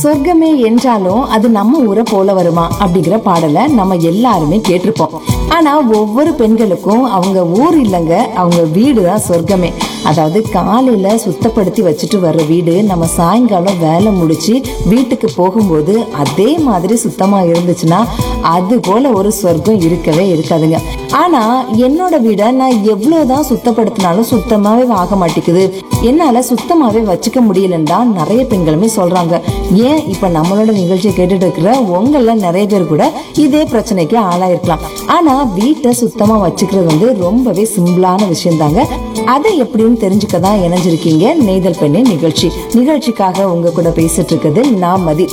சொர்க்கமே என்றாலும் அது நம்ம ஊரை போல வருமா அப்படிங்கிற பாடலை நம்ம எல்லாருமே கேட்டிருப்போம் ஆனா ஒவ்வொரு பெண்களுக்கும் அவங்க ஊர் இல்லைங்க அவங்க வீடு தான் சொர்க்கமே அதாவது காலையில சுத்தப்படுத்தி வச்சுட்டு வர்ற வீடு நம்ம சாயங்காலம் வேலை முடிச்சு வீட்டுக்கு போகும்போது அதே மாதிரி சுத்தமா இருந்துச்சுன்னா அது போல ஒரு சொர்க்கம் இருக்கவே இருக்காதுங்க ஆனா என்னோட வீடை நான் எவ்வளவுதான் சுத்தப்படுத்தினாலும் சுத்தமாவே ஆக மாட்டேங்குது என்னால சுத்தமாவே வச்சுக்க முடியலன்னு தான் நிறைய பெண்களுமே சொல்றாங்க ஏன் இப்ப நம்மளோட நிகழ்ச்சியை கேட்டுட்டு இருக்கிற உங்கள நிறைய பேர் கூட இதே பிரச்சனைக்கு ஆளாயிருக்கலாம் ஆனா வீட்டை சுத்தமா வச்சுக்கிறது வந்து ரொம்பவே சிம்பிளான விஷயம் தாங்க அதை எப்படின்னு தெரிஞ்சுக்க தான் இணைஞ்சிருக்கீங்க நெய்தல் பெண்ணே நிகழ்ச்சி நிகழ்ச்சிக்காக உங்க கூட பேசிட்டு இருக்குது நான் மதி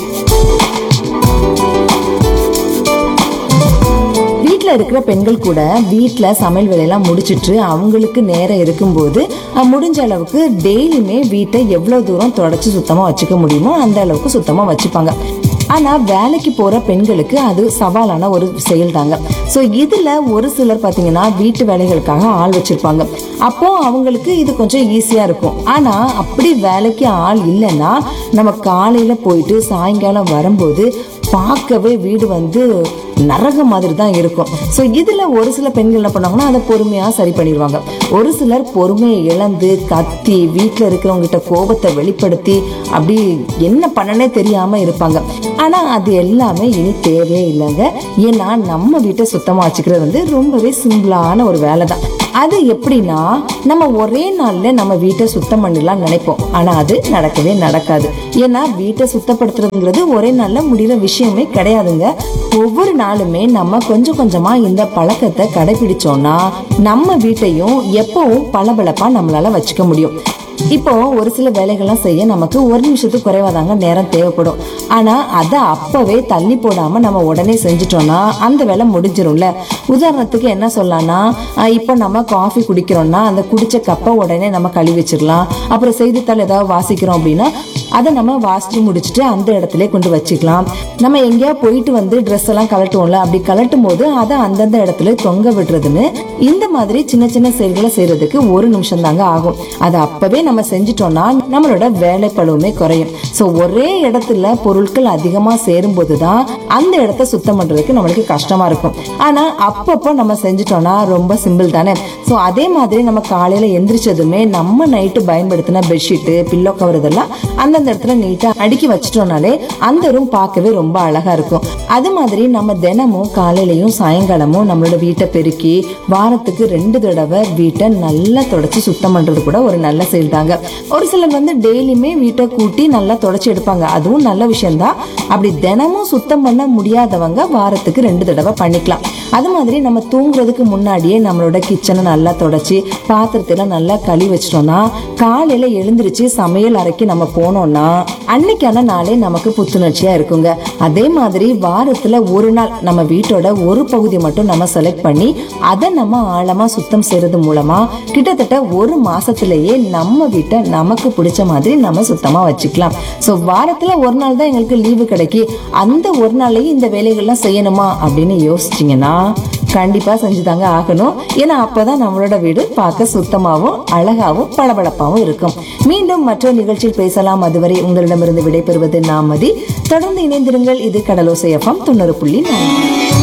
வீட்டில் இருக்கிற பெண்கள் கூட வீட்டில் சமையல் வேலையெல்லாம் முடிச்சிட்டு அவங்களுக்கு நேரம் இருக்கும்போது அஹ், முடிஞ்ச அளவுக்கு டெய்லியுமே வீட்டை எவ்வளோ தூரம் தொடச்சி சுத்தமாக வச்சுக்க முடியுமோ அந்த அளவுக்கு சுத்தமாக வச்சுப்பாங்க ஆனால் வேலைக்கு போகிற பெண்களுக்கு அது சவாலான ஒரு செயல் தாங்க ஸோ இதில் ஒரு சிலர் பார்த்தீங்கன்னா வீட்டு வேலைகளுக்காக ஆள் வச்சுருப்பாங்க அப்போ அவங்களுக்கு இது கொஞ்சம் ஈஸியாக இருக்கும் ஆனால் அப்படி வேலைக்கு ஆள் இல்லைன்னா நம்ம காலையில் போயிட்டு சாயங்காலம் வரும்போது பார்க்கவே வீடு வந்து நரகம் மாதிரி தான் இருக்கும் ஸோ இதில் ஒரு சில பெண்கள் என்ன பண்ணாங்கன்னா அதை பொறுமையாக சரி பண்ணிடுவாங்க ஒரு சிலர் பொறுமையை இழந்து கத்தி வீட்டில் இருக்கிறவங்க கிட்ட கோபத்தை வெளிப்படுத்தி அப்படி என்ன பண்ணனே தெரியாமல் இருப்பாங்க ஆனால் அது எல்லாமே இனி தேவையே இல்லைங்க ஏன்னா நம்ம வீட்டை சுத்தமாக வச்சுக்கிறது வந்து ரொம்பவே சிம்பிளான ஒரு வேலை தான் அது எப்படின்னா நம்ம ஒரே நாள்ல நம்ம வீட்டை சுத்தம் பண்ணிடலாம் நினைப்போம் ஆனா அது நடக்கவே நடக்காது ஏன்னா வீட்டை சுத்தப்படுத்துறதுங்கிறது ஒரே நாள்ல முடிகிற விஷயமே கிடையாதுங்க ஒவ்வொரு நாளுமே நம்ம கொஞ்சம் கொஞ்சமா இந்த பழக்கத்தை கடைபிடிச்சோம்னா நம்ம வீட்டையும் எப்பவும் பளபளப்பா நம்மளால வச்சுக்க முடியும் இப்போ ஒரு சில வேலைகள்லாம் செய்ய நமக்கு ஒரு நிமிஷத்துக்கு குறைவா தாங்க நேரம் தேவைப்படும் ஆனா அதை அப்பவே தள்ளி போடாம நம்ம உடனே செஞ்சுட்டோம்னா அந்த வேலை முடிஞ்சிரும்ல உதாரணத்துக்கு என்ன சொல்லலாம்னா அஹ் இப்போ நம்ம காஃபி குடிக்கிறோம்னா அந்த குடிச்ச கப்பை உடனே நம்ம கழுவி வச்சிடலாம் அப்புறம் செய்தித்தாள் ஏதாவது வாசிக்கிறோம் அப்படின்னா அதை நம்ம வாசிச்சு முடிச்சுட்டு அந்த இடத்துல கொண்டு வச்சுக்கலாம் நம்ம எங்கேயா போயிட்டு வந்து ட்ரெஸ் எல்லாம் கலட்டுவோம்ல அப்படி கலட்டும் போது அதை அந்தந்த இடத்துல தொங்க விடுறதுன்னு இந்த மாதிரி சின்ன சின்ன செயல்களை செய்யறதுக்கு ஒரு நிமிஷம் தாங்க ஆகும் அதை அப்பவே நம்ம செஞ்சிட்டோம்னா நம்மளோட வேலை பழுவுமே குறையும் ஸோ ஒரே இடத்துல பொருட்கள் அதிகமா சேரும் போதுதான் அந்த இடத்த சுத்தம் பண்றதுக்கு நம்மளுக்கு கஷ்டமா இருக்கும் ஆனா அப்பப்போ நம்ம செஞ்சிட்டோம்னா ரொம்ப சிம்பிள் தானே ஸோ அதே மாதிரி நம்ம காலையில எந்திரிச்சதுமே நம்ம நைட்டு பயன்படுத்தின பெட்ஷீட்டு பில்லோ கவர் இதெல்லாம் அந்தந்த இடத்துல நீட்டா அடுக்கி வச்சிட்டோம்னாலே அந்த ரூம் பார்க்கவே ரொம்ப அழகா இருக்கும் அது மாதிரி நம்ம தினமும் காலையிலயும் சாயங்காலமும் நம்மளோட வீட்டை பெருக்கி வாரத்துக்கு ரெண்டு தடவை வீட்டை நல்லா தொடச்சி சுத்தம் பண்றது கூட ஒரு நல்ல செயல் தாங்க ஒரு சிலர் வந்து டெய்லியுமே வீட்டை கூட்டி நல்லா தொடச்சி எடுப்பாங்க அதுவும் நல்ல விஷயம்தான் அப்படி தினமும் சுத்தம் பண்ண முடியாதவங்க வாரத்துக்கு ரெண்டு தடவை பண்ணிக்கலாம் அது மாதிரி நம்ம தூங்குறதுக்கு முன்னாடியே நம்மளோட கிச்சனை நல்லா தொடச்சி பாத்திரத்தெல்லாம் நல்லா கழுவி வச்சிட்டோம்னா காலையில எழுந்திருச்சு சமையல் அறைக்கு நம்ம போனோம்னா அன்னைக்கான நாளே நமக்கு புத்துணர்ச்சியா இருக்குங்க அதே மாதிரி வாரத்துல ஒரு நாள் நம்ம வீட்டோட ஒரு பகுதி மட்டும் நம்ம செலக்ட் பண்ணி அதை நம்ம ஆழமா சுத்தம் செய்யறது மூலமா கிட்டத்தட்ட ஒரு மாசத்திலேயே நம்ம வீட்டை நமக்கு பிடிச்ச மாதிரி நம்ம சுத்தமா வச்சுக்கலாம் ஸோ வாரத்துல ஒரு நாள் தான் எங்களுக்கு லீவு கிடைக்கி அந்த ஒரு நாளையும் இந்த வேலைகள்லாம் செய்யணுமா அப்படின்னு யோசிச்சிங்கன்னா கண்டிப்பா செஞ்சுதாங்க ஆகணும் ஏன்னா அப்பதான் நம்மளோட வீடு பார்க்க சுத்தமாவும் அழகாவும் பளபளப்பாவும் இருக்கும் மீண்டும் மற்ற நிகழ்ச்சியில் பேசலாம் அதுவரை உங்களிடமிருந்து விடைபெறுவது நாமதி தொடர்ந்து இணைந்திருங்கள் இது கடலோசை எஃப்எம் தொண்ணூறு புள்ளி நான்கு